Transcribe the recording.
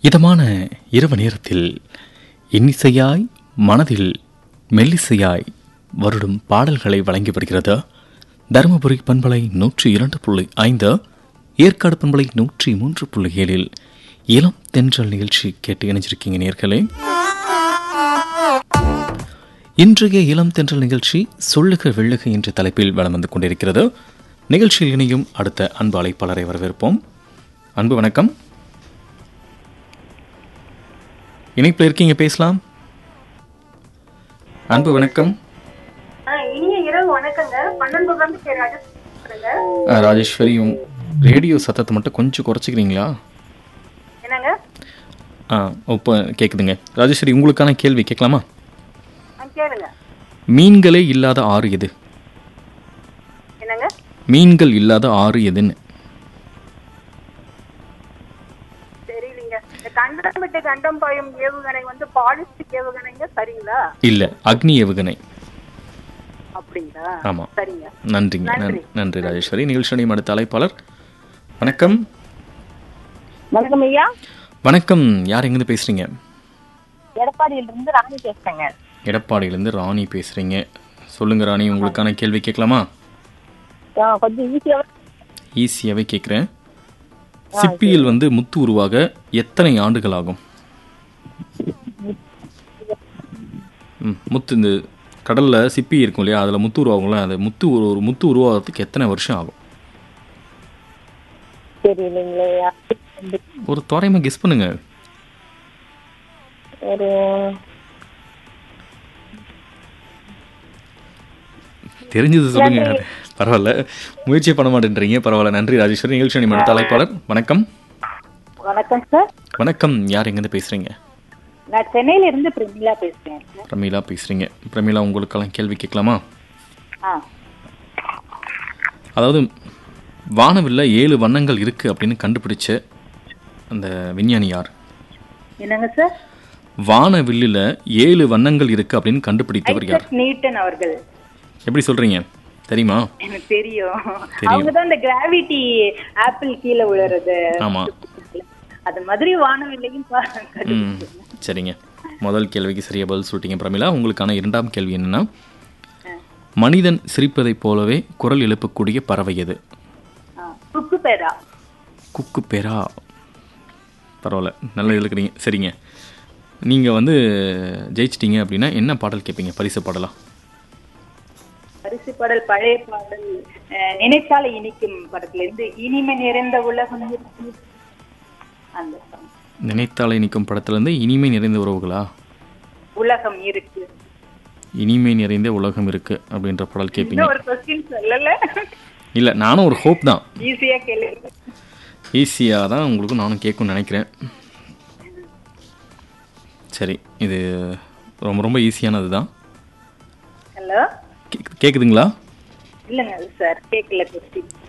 இதமான இரவு நேரத்தில் இன்னிசையாய் மனதில் மெல்லிசையாய் வருடும் பாடல்களை வழங்கி வருகிறது தருமபுரி பண்பலை நூற்றி இரண்டு புள்ளி ஐந்து ஏற்காடு பண்பலை நூற்றி மூன்று புள்ளி ஏழில் இளம் தென்றல் நிகழ்ச்சி கேட்டு இணைஞ்சிருக்கீங்க நேர்களே இன்றைய இளம் தென்றல் நிகழ்ச்சி சொல்லுக வெள்ளுக என்ற தலைப்பில் வலம் வந்து கொண்டிருக்கிறது நிகழ்ச்சியில் இணையும் அடுத்த அன்பு அழைப்பாளரை வரவேற்போம் அன்பு வணக்கம் இணைப்பில் இருக்கீங்க பேசலாம் அன்பு வணக்கம் ஆ, இனிய இரவு வணக்கங்க பன்னெண்டு வந்து சரி அட்ஜஸ்ட் அஹ், ராஜேஸ்வரி உங் ரேடியோ சத்தத்தை மட்டும் கொஞ்சம் குறைச்சிக்கிறீங்களா என்னங்க ஆ இப்போ கேட்குதுங்க ராஜேஸ்வரி உங்களுக்கான கேள்வி கேட்கலாமா ஆ, கேளுங்க மீன்களே இல்லாத ஆறு எது என்னங்க மீன்கள் இல்லாத ஆறு எதுன்னு தெரியலீங்க இந்த கண்டம் விட்டு கண்டம் பாயும் ஏவுகணை வந்து பாலிஸ்டிக் ஏவுகணைங்க சரிங்களா இல்லை அக்னி ஏவுகணை அப்படிங்களா ஆமாம் சரிங்க நன்றிங்க நன்றி நன்றி. நன்றி ராஜேஸ்வரி நிகழ்ச்சியும் அடுத்த அழைப்பாளர் வணக்கம் வணக்கம் ஐயா வணக்கம் யார் எங்கேருந்து பேசுகிறீங்க எடப்பாடியில இருந்து ராணி பேசுறேங்க எடப்பாடியிலேருந்து ராணி பேசுகிறீங்க சொல்லுங்க ராணி உங்களுக்கான கேள்வி கேட்கலாமா கொஞ்சம் ஈஸியா ஈஸியாகவே கேட்குறேன் சிப்பியில் வந்து முத்து உருவாக எத்தனை ஆண்டுகள் ஆகும் ம், முத்து இந்த கடலில் சிப்பி இருக்கும் இல்லையா அதில் முத்து உருவாகும்ல அது முத்து ஒரு ஒரு முத்து உருவாகிறதுக்கு எத்தனை வருஷம் ஆகும் தெரியலீங்களே ஒரு தோராயமாக கெஸ் பண்ணுங்க ஒரு தெரிஞ்சது சொல்லுங்க பரவாயில்ல முயற்சி பண்ண மாட்டேன்றீங்க பரவாயில்ல நன்றி ராஜேஸ்வரி நிகழ்ச்சி அணி அடுத்த அழைப்பாளர் வணக்கம் வணக்கம் சார் வணக்கம் யார் எங்கேருந்து பேசுகிறீங்க நான் சென்னையில இருந்து பிரமிளா பேசுறேன் பிரமீளா பேசுகிறீங்க பிரமீளா உங்களுக்கெல்லாம் கேள்வி கேட்கலாமா ஆ அதாவது வானவில்ல ஏழு வண்ணங்கள் இருக்குது அப்படின்னு கண்டுபிடிச்ச அந்த விஞ்ஞானி யார் என்னங்க சார் வானவில்லில் ஏழு வண்ணங்கள் இருக்குது அப்படின்னு கண்டுபிடித்தவர் யார் ஐசக் நியூட்டன் அவர்கள் எப்படி சொல்கிறீங்க தெரியுமா எனக்கு தெரியும் தெரியும். அவங்க தான் இந்த கிராவிட்டி ஆப்பிள் கீழே விழுறது ஆமாம் அது மாதிரி வானவில்லையும் பாருங்க ம் சரிங்க முதல் கேள்விக்கு சரியா பதில் சொல்லிட்டீங்க பிரமிளா உங்களுக்கான இரண்டாம் கேள்வி என்னன்னா மனிதன் சிரிப்பதைப் போலவே குரல் எழுப்பக்கூடிய பறவை எது குக்கு பேரா குக்கு பெரா பரவாயில்ல நல்லா எழுக்கிறீங்க சரிங்க நீங்கள் வந்து ஜெயிச்சிட்டீங்க அப்படின்னா என்ன பாடல் கேட்பீங்க பரிசு பாடலாம் பரிசு பாடல் பழைய பாடல் அஹ், நினைத்தாலே இனிக்கும் படத்துல இருந்து இனிமை நிறைந்த உலகம் இருக்கு. அந்த song. நினைத்தாலே நிற்கும் படத்துலேருந்து இனிமை நிறைந்த உறவுகளா உலகம் இருக்கு இனிமை நிறைந்த உலகம் இருக்குது அப்படின்ற பாடல் கேட்பீங்க இன்னும் ஒரு கொஸ்டின் சொல்லல இல்லை நானும் ஒரு ஹோப் தான் ஈஸியா கேளு ஈஸியாக தான் உங்களுக்கு நானும் கேட்கும்னு நினைக்கிறேன் சரி இது ரொம்ப ரொம்ப ஈஸியானது தான் ஹலோ கேக்குதுங்களா இல்லைங்க சார் கேட்கல கொஸ்டின்